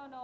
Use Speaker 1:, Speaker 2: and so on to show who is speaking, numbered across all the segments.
Speaker 1: afternoon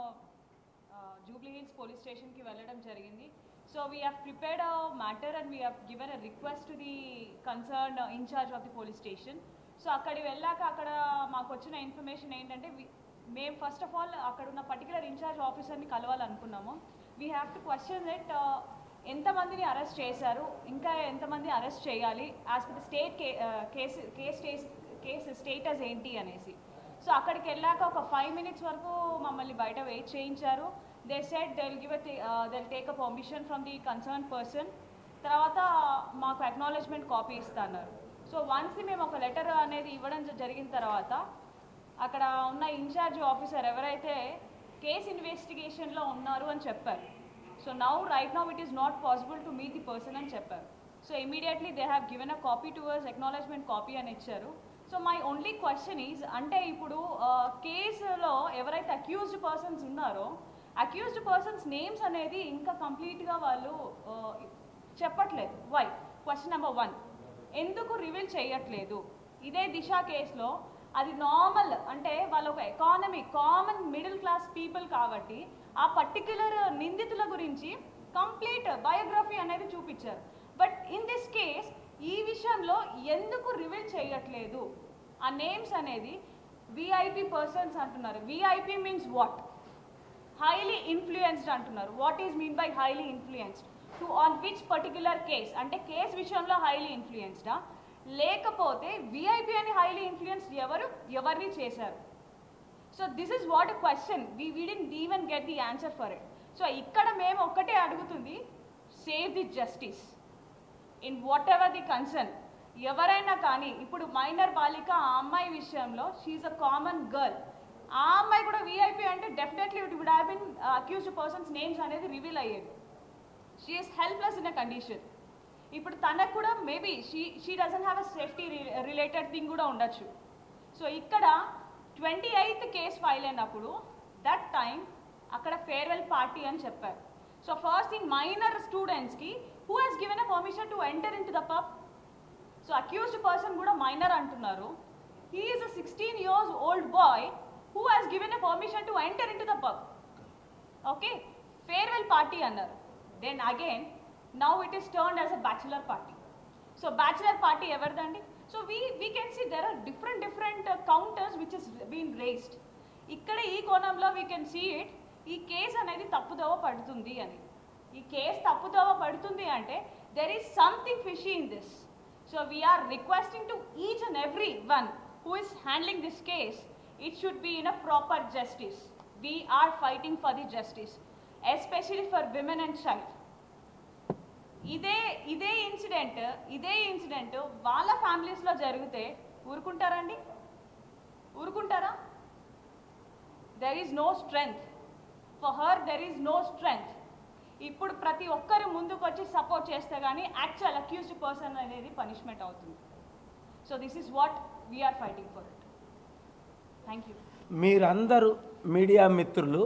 Speaker 1: Jubilee hills police స్టేషన్కి వెళ్ళడం జరిగింది so we have prepared a matter and we have given a request to the concern incharge of the police station so అక్కడికి వెళ్ళాక అక్కడ మాకు వచ్చిన information ఏంటంటే we- మేము ఫస్ట్ ఆఫ్ ఆల్ అక్కడ ఉన్న పర్టికులర్ ఇన్ఛార్జ్ ఆఫీసర్ని కలవాలనుకున్నాము we have to question that ఎంతమందిని అరెస్ట్ చేశారు ఇంకా ఎంతమంది అరెస్ట్ చేయాలి యాజ్ పర్ ద స్టేట్ కే కేసు కేస్ కేసు స్టేటస్ ఏంటి అనేసి సో అక్కడికి వెళ్ళాక ఒక ఫైవ్ మినిట్స్ వరకు మమ్మల్ని బయట వెయిట్ చేయించారు they set they give they take a permission from the concern person తర్వాత మాకు అక్నాలెడ్జ్మెంట్ కాపీ ఇస్తున్నారు సో వన్స్ మేము ఒక లెటర్ అనేది ఇవ్వడం జ- జరిగిన తర్వాత అక్కడ ఉన్న ఇన్ఛార్జ్ ఆఫీసర్ ఎవరైతే కేస్ ఇన్వెస్టిగేషన్లో ఉన్నారు అని చెప్పారు so now right now it is not possible to meet the person అని చెప్పారు so immediately they have given a copy to us acknowledgement copy అని ఇచ్చారు so my only question is అంటే ఇప్పుడు కేసులో ఎవరైతే అక్యూజ్డ్ పర్సన్స్ ఉన్నారో అక్యూజ్డ్ పర్సన్స్ నేమ్స్ అనేది ఇంకా కంప్లీట్గా వాళ్ళు ఆ, చెప్పట్లేదు వై క్వశ్చన్ నెంబర్ వన్ ఎందుకు రివీల్ చేయట్లేదు ఇదే దిశ కేసులో అది నార్మల్ అంటే వాళ్ళ ఒక economy common middle class people కాబట్టి ఆ పర్టిక్యులర్ నిందితుల గురించి కంప్లీట్ బయోగ్రఫీ అనేది చూపించారు బట్ ఇన్ దిస్ కేస్ ఈ విషయంలో ఎందుకు రివీల్ చేయట్లేదు ఆ నేమ్స్ అనేది విఐపి పర్సన్స్ అంటున్నారు VIP means what highly influenced అంటున్నారు what is mean by highly influenced to on which particular case అంటే కేస్ విషయంలో హైలీ ఇన్ఫ్లుయెన్స్డా లేకపోతే విఐపి అని హైలీ ఇన్ఫ్లుయెన్స్డ్ ఎవరు ఎవరిని చేశారు so this is what question we we didn't even get the answer for it so ఇక్కడ మేము ఒక్కటే అడుగుతుంది save the justice in whatever the concern ఎవరైనా కానీ ఇప్పుడు మైనర్ బాలిక ఆ అమ్మాయి విషయంలో షీఈ్ అ కామన్ గర్ల్ ఆ అమ్మాయి కూడా విఐపి అంటే definitely it would have been accused persons names అనేది రివీల్ అయ్యేది she's helpless in a condition ఇప్పుడు తనకు కూడా maybe she she doesn't have a safety related thing కూడా ఉండొచ్చు సో ఇక్కడ ట్వంటీ ఎయిత్ కేస్ ఫైల్ అయినప్పుడు దట్ టైం అక్కడ ఫేర్వెల్ పార్టీ అని చెప్పారు సో ఫస్ట్ థింగ్ మైనర్ స్టూడెంట్స్కి who has given a permission to enter in to the pub so accused person కూడా minor అంటున్నారు he is a sixteen years old boy who has given a permission to enter in to the pub okay farewell party అన్నారు then again now it is turned as a bachelor party so bachelor party ఎవరిదండి so we we can see there are different different counters which is been raised ఇక్కడ ఈ కోణంలో we can see it ఈ కేసు అనేది తప్పుదోవ పడుతుంది అని ఈ కేసు తప్పుదోవ పడుతుంది అంటే there is something fishy in this so we're requesting to each and every one who is handling this case it should be in a proper justice we're fighting for the justice especially for women and child ఇదే ఇదే incident ఇదే incident వాళ్ళ ఫ్యామిలీస్లో జరిగితే ఊరుకుంటారండి ఊరుకుంటారా there is no strength for her there is no strength ఇప్పుడు ప్రతి ఒక్కరు ముందుకు వచ్చి సపోర్ట్ చేస్తే కానీ యాక్చువల్ అక్యూజ్డ్ పర్సన్ అనేది పనిష్మెంట్ అవుతుంది so this is what we're fighting for it thank you
Speaker 2: మీరందరూ మీడియా మిత్రులు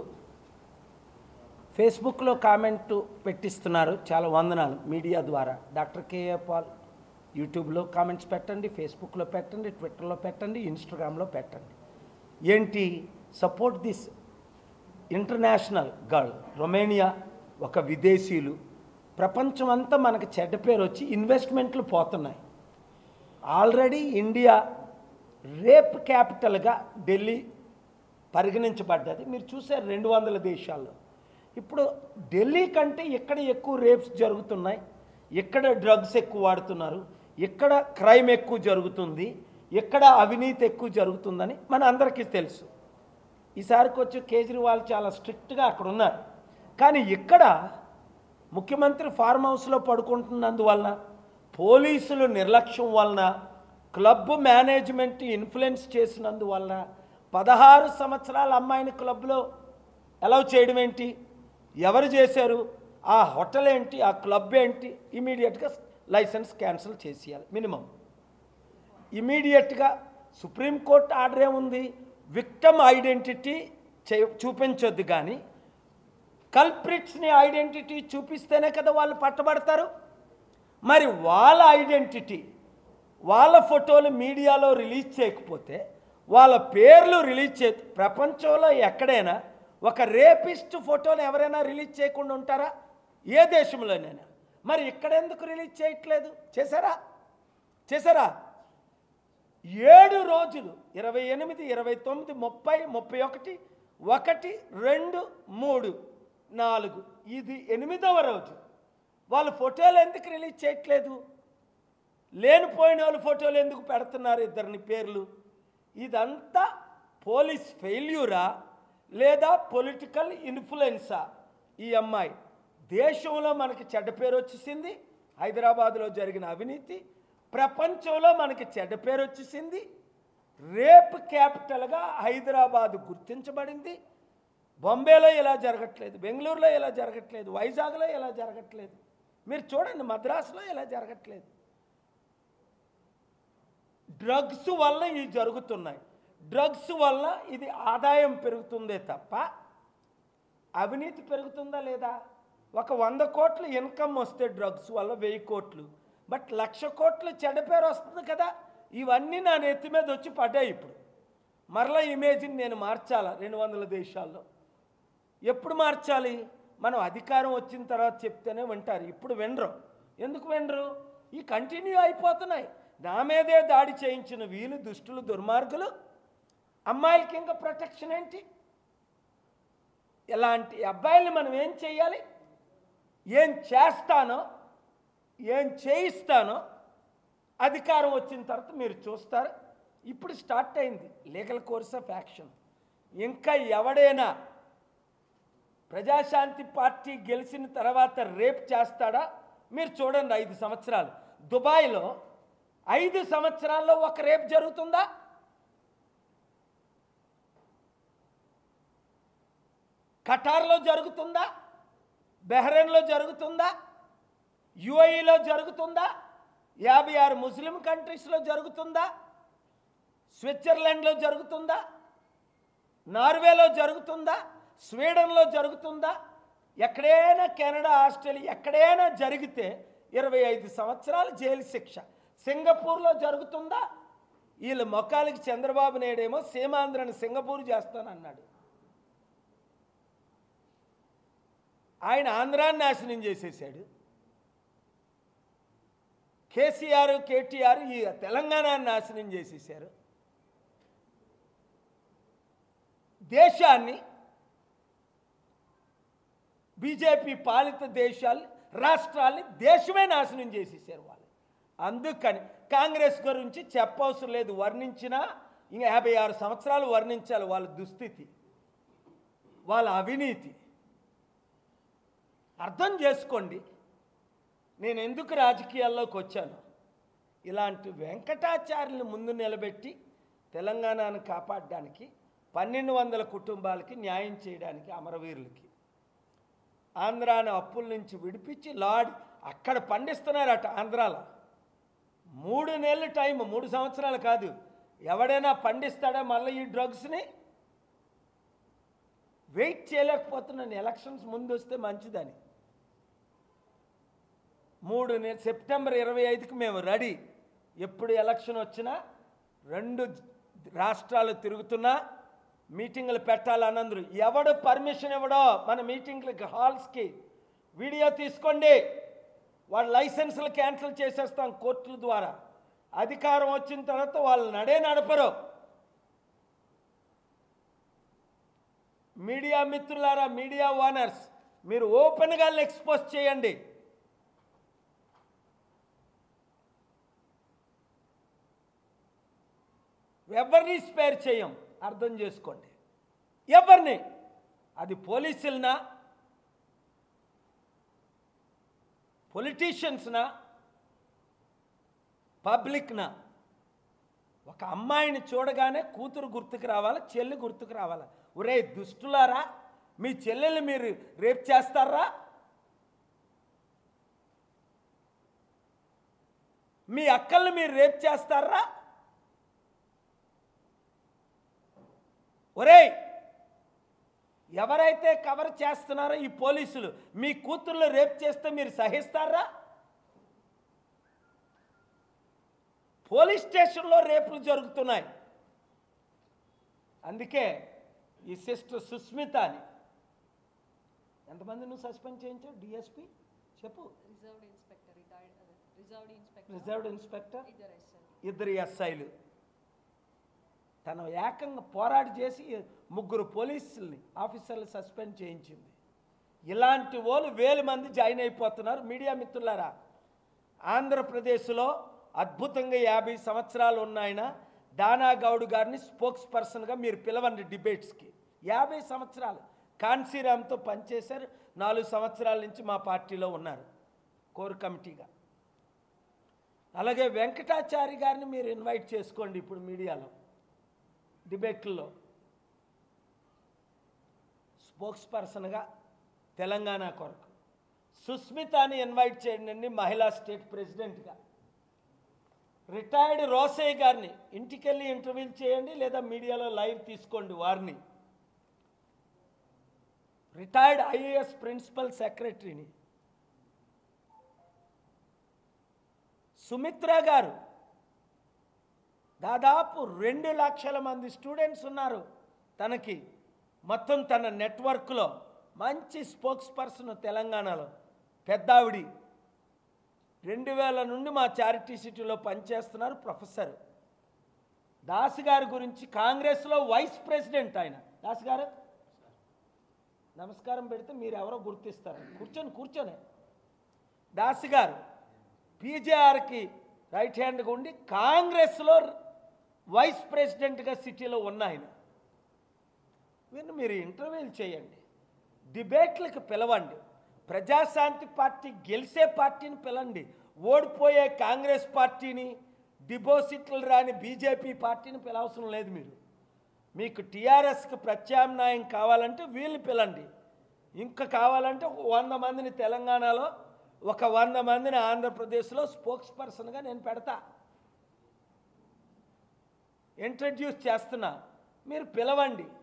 Speaker 2: ఫేస్బుక్లో కామెంట్ పెట్టిస్తున్నారు చాలా వందనాలు మీడియా ద్వారా డాక్టర్ కేఏ పాల్ యూట్యూబ్లో కామెంట్స్ పెట్టండి ఫేస్బుక్లో పెట్టండి ట్విట్టర్లో పెట్టండి ఇన్స్టాగ్రామ్లో పెట్టండి ఏంటి support this international girl Romania ఒక విదేశీయులు ప్రపంచం అంతా మనకు చెడ్డ పేరు వచ్చి ఇన్వెస్ట్మెంట్లు పోతున్నాయి ఆల్రెడీ ఇండియా రేప్ క్యాపిటల్గా ఢిల్లీ పరిగణించబడ్డది మీరు చూసారు రెండు వందల దేశాల్లో ఇప్పుడు ఢిల్లీ కంటే ఇక్కడ ఎక్కువ రేప్స్ జరుగుతున్నాయి ఇక్కడ డ్రగ్స్ ఎక్కువ వాడుతున్నారు ఇక్కడ క్రైమ్ ఎక్కువ జరుగుతుంది ఇక్కడ అవినీతి ఎక్కువ జరుగుతుందని మన అందరికీ తెలుసు ఈసారికి వచ్చి కేజ్రీవాల్ చాలా స్ట్రిక్ట్గా అక్కడ ఉన్నారు కానీ ఇక్కడ ముఖ్యమంత్రి ఫార్మ్ హౌస్లో పడుకుంటున్నందువలన పోలీసులు నిర్లక్ష్యం వలన క్లబ్ మేనేజ్మెంట్ ఇన్ఫ్లుయెన్స్ చేసినందువలన పదహారు సంవత్సరాల అమ్మాయిని క్లబ్లో అలౌ చేయడం ఏంటి ఎవరు చేశారు ఆ హోటల్ ఏంటి ఆ క్లబ్ ఏంటి ఇమీడియట్గా లైసెన్స్ క్యాన్సిల్ చేసేయాలి మినిమం ఇమీడియట్గా సుప్రీంకోర్టు ఆర్డర్ ఏముంది విక్టమ్ ఐడెంటిటీ చే చూపించొద్దు కానీ కల్ప్రిట్స్ని ఐడెంటిటీ చూపిస్తేనే కదా వాళ్ళు పట్టబడతారు మరి వాళ్ళ ఐడెంటిటీ వాళ్ళ ఫోటోలు మీడియాలో రిలీజ్ చేయకపోతే వాళ్ళ పేర్లు రిలీజ్ చే ప్రపంచంలో ఎక్కడైనా ఒక రేపిస్ట్ ఫోటోని ఎవరైనా రిలీజ్ చేయకుండా ఉంటారా ఏ దేశంలోనైనా మరి ఇక్కడ ఎందుకు రిలీజ్ చేయట్లేదు చేశారా చేశారా ఏడు రోజులు ఇరవై ఎనిమిది ఇరవై తొమ్మిది ముప్పై ముప్పై ఒకటి ఒకటి రెండు మూడు నాలుగు ఇది ఎనిమిదవ రోజు వాళ్ళు ఫోటోలు ఎందుకు రిలీజ్ చేయట్లేదు లేనిపోయిన వాళ్ళ ఫోటోలు ఎందుకు పెడుతున్నారు ఇద్దరిని పేర్లు ఇదంతా పోలీస్ ఫెయిల్యూరా లేదా పొలిటికల్ ఇన్ఫ్లుయెన్సా ఈ అమ్మాయి దేశంలో మనకి చెడ్డ పేరు వచ్చేసింది హైదరాబాద్లో జరిగిన అవినీతి ప్రపంచంలో మనకి చెడ్డ పేరు వచ్చేసింది రేప్ క్యాపిటల్గా హైదరాబాద్ గుర్తించబడింది బొంబేలో ఇలా జరగట్లేదు బెంగళూరులో ఇలా జరగట్లేదు వైజాగ్లో ఇలా జరగట్లేదు మీరు చూడండి మద్రాసులో ఇలా జరగట్లేదు డ్రగ్స్ వల్ల ఇవి జరుగుతున్నాయి డ్రగ్స్ వల్ల ఇది ఆదాయం పెరుగుతుందే తప్ప అవినీతి పెరుగుతుందా లేదా ఒక వంద కోట్లు ఇన్కమ్ వస్తే డ్రగ్స్ వల్ల వెయ్యి కోట్లు బట్ లక్ష కోట్లు చెడ్డ పేరు వస్తుంది కదా ఇవన్నీ నా నెత్తి మీద వచ్చి పడ్డాయి ఇప్పుడు మరలా ఇమేజ్ని నేను మార్చాలా రెండు వందల దేశాల్లో ఎప్పుడు మార్చాలి మనం అధికారం వచ్చిన తర్వాత చెప్తేనే వింటారు ఇప్పుడు వినరు ఎందుకు వినరు ఈ కంటిన్యూ అయిపోతున్నాయి నా మీదే దాడి చేయించిన వీళ్ళు దుష్టులు దుర్మార్గులు అమ్మాయిలకి ఇంకా ప్రొటెక్షన్ ఏంటి ఇలాంటి అబ్బాయిల్ని మనం ఏం చేయాలి ఏం చేస్తానో ఏం చేయిస్తానో అధికారం వచ్చిన తర్వాత మీరు చూస్తారు ఇప్పుడు స్టార్ట్ అయింది లీగల్ కోర్స్ ఆఫ్ యాక్షన్ ఇంకా ఎవడైనా ప్రజాశాంతి పార్టీ గెలిచిన తర్వాత రేప్ చేస్తాడా మీరు చూడండి ఐదు సంవత్సరాలు దుబాయ్లో ఐదు సంవత్సరాల్లో ఒక రేప్ జరుగుతుందా కటార్లో జరుగుతుందా బెహ్రెన్లో జరుగుతుందా యుఏఈలో జరుగుతుందా యాభై ఆరు ముస్లిం కంట్రీస్లో జరుగుతుందా స్విట్జర్లాండ్లో జరుగుతుందా నార్వేలో జరుగుతుందా స్వీడన్లో జరుగుతుందా ఎక్కడైనా కెనడా ఆస్ట్రేలియా ఎక్కడైనా జరిగితే ఇరవై ఐదు సంవత్సరాలు జైలు శిక్ష సింగపూర్లో జరుగుతుందా వీళ్ళ మొక్కలకి చంద్రబాబు నాయుడేమో సీమాంధ్రని సింగపూర్ చేస్తానన్నాడు ఆయన ఆంధ్రాన్ని నాశనం చేసేసాడు కేసీఆర్ కేటీఆర్ ఈ తెలంగాణని నాశనం చేసేసారు దేశాన్ని బీజేపీ పాలిత దేశాలు రాష్ట్రాల్ని దేశమే నాశనం చేసేసారు వాళ్ళు అందుకని కాంగ్రెస్ గురించి చెప్పవసరం లేదు వర్ణించినా ఇంకా యాభై ఆరు సంవత్సరాలు వర్ణించాలి వాళ్ళ దుస్థితి వాళ్ళ అవినీతి అర్థం చేసుకోండి నేను ఎందుకు రాజకీయాల్లోకి వచ్చాను ఇలాంటి వెంకటాచార్యులను ముందు నిలబెట్టి తెలంగాణను కాపాడడానికి పన్నెండు వందల కుటుంబాలకి న్యాయం చేయడానికి అమరవీరులకి ఆంధ్రాని అప్పుల నుంచి విడిపించి లాడ్ అక్కడ పండిస్తున్నారట ఆంధ్రాలో మూడు నెలల టైం మూడు సంవత్సరాలు కాదు ఎవడైనా పండిస్తాడా మళ్ళీ ఈ డ్రగ్స్ని వెయిట్ చేయలేకపోతున్నాను ఎలక్షన్స్ ముందు వస్తే మంచిదని మూడు నెల సెప్టెంబర్ ఇరవై ఐదుకి మేము రెడీ ఎప్పుడు ఎలక్షన్ వచ్చినా రెండు రాష్ట్రాలు తిరుగుతున్నా మీటింగులు పెట్టాలన్నందరూ ఎవడు పర్మిషన్ ఇవ్వడో మన మీటింగ్లకి హాల్స్కి వీడియో తీసుకోండి వాళ్ళ లైసెన్సులు క్యాన్సిల్ చేసేస్తాం కోర్టుల ద్వారా అధికారం వచ్చిన తర్వాత వాళ్ళు నడే నడపరు మీడియా మిత్రులారా మీడియా ఓనర్స్ మీరు ఓపెన్గా ఎక్స్పోజ్ చేయండి ఎవరిని స్పేర్ చేయం అర్థం చేసుకోండి ఎవరిని అది పోలీసులనా పొలిటీషియన్స్నా పబ్లిక్నా ఒక అమ్మాయిని చూడగానే కూతురు గుర్తుకు రావాలా చెల్లి గుర్తుకు రావాలా ఒరే దుష్టులారా మీ చెల్లెలు మీరు రేప్ చేస్తారా మీ అక్కల్ని మీరు రేప్ చేస్తారా ఒరేయ్ ఎవరైతే కవర్ చేస్తున్నారో ఈ పోలీసులు మీ కూతుర్లు రేప్ చేస్తే మీరు సహిస్తారా పోలీస్ స్టేషన్లో రేపులు జరుగుతున్నాయి అందుకే ఈ సిస్టర్ సుస్మిత అని ఎంతమంది నువ్వు సస్పెండ్ చేయించావు డిఎస్పి చెప్పు
Speaker 3: రిజర్వ్డ్ ఇన్స్పెక్టర్ రిటైర్డ్ అదే రిజర్వ్డ్ ఇన్స్పెక్టర్
Speaker 2: రిజర్వ్డ్ ఇన్స్పెక్టర్
Speaker 3: ఇద్దరు ఎస్ఐ
Speaker 2: ఇద్దరు ఎస్ఐలు తను ఏకంగా పోరాడి చేసి ముగ్గురు పోలీసుల్ని ఆఫీసర్లు సస్పెండ్ చేయించింది ఇలాంటి వాళ్ళు వేలు మంది జాయిన్ అయిపోతున్నారు మీడియా మిత్రులారా ఆంధ్రప్రదేశ్లో అద్భుతంగా యాభై సంవత్సరాలు ఉన్నాయన దానా గౌడ్ గారిని స్పోక్స్ పర్సన్గా మీరు పిలవండి డిబేట్స్కి యాభై సంవత్సరాలు కాన్సీరామ్తో పనిచేశారు నాలుగు సంవత్సరాల నుంచి మా పార్టీలో ఉన్నారు కోర్ కమిటీగా అలాగే వెంకటాచారి గారిని మీరు ఇన్వైట్ చేసుకోండి ఇప్పుడు మీడియాలో డిబేట్లో స్పోక్స్ పర్సన్గా తెలంగాణ కొరకు సుస్మితాని ఇన్వైట్ చేయండి మహిళా స్టేట్ ప్రెసిడెంట్గా రిటైర్డ్ రోసయ్య గారిని ఇంటికెళ్ళి ఇంటర్వ్యూ చేయండి లేదా మీడియాలో లైవ్ తీసుకోండి వారిని రిటైర్డ్ ఐఏఎస్ ప్రిన్సిపల్ సెక్రటరీని సుమిత్ర గారు దాదాపు రెండు లక్షల మంది స్టూడెంట్స్ ఉన్నారు తనకి మొత్తం తన నెట్వర్క్లో మంచి స్పోక్స్ పర్సన్ తెలంగాణలో పెద్దావిడి రెండు వేల నుండి మా చారిటీ సిటీలో పనిచేస్తున్నారు ప్రొఫెసర్ దాస్ గారి గురించి కాంగ్రెస్లో వైస్ ప్రెసిడెంట్ ఆయన దాస్ గారు నమస్కారం పెడితే మీరు ఎవరో గుర్తిస్తారు కూర్చొని కూర్చొని దాస్ గారు పీజేఆర్కి రైట్ హ్యాండ్గా ఉండి కాంగ్రెస్లో వైస్ ప్రెసిడెంట్గా సిటీలో ఉన్న ఆయన వీరిని మీరు ఇంటర్వ్యూలు చేయండి డిబేట్లకు పిలవండి ప్రజాశాంతి పార్టీ గెలిచే పార్టీని పిలండి ఓడిపోయే కాంగ్రెస్ పార్టీని డిపాజిట్లు రాని బీజేపీ పార్టీని పిలవసరం లేదు మీరు మీకు టీఆర్ఎస్కి ప్రత్యామ్నాయం కావాలంటే వీళ్ళని పిలండి ఇంకా కావాలంటే ఒక వంద మందిని తెలంగాణలో ఒక వంద మందిని ఆంధ్రప్రదేశ్లో స్పోక్స్ పర్సన్గా నేను పెడతా ఇంట్రడ్యూస్ చేస్తున్నా మీరు పిలవండి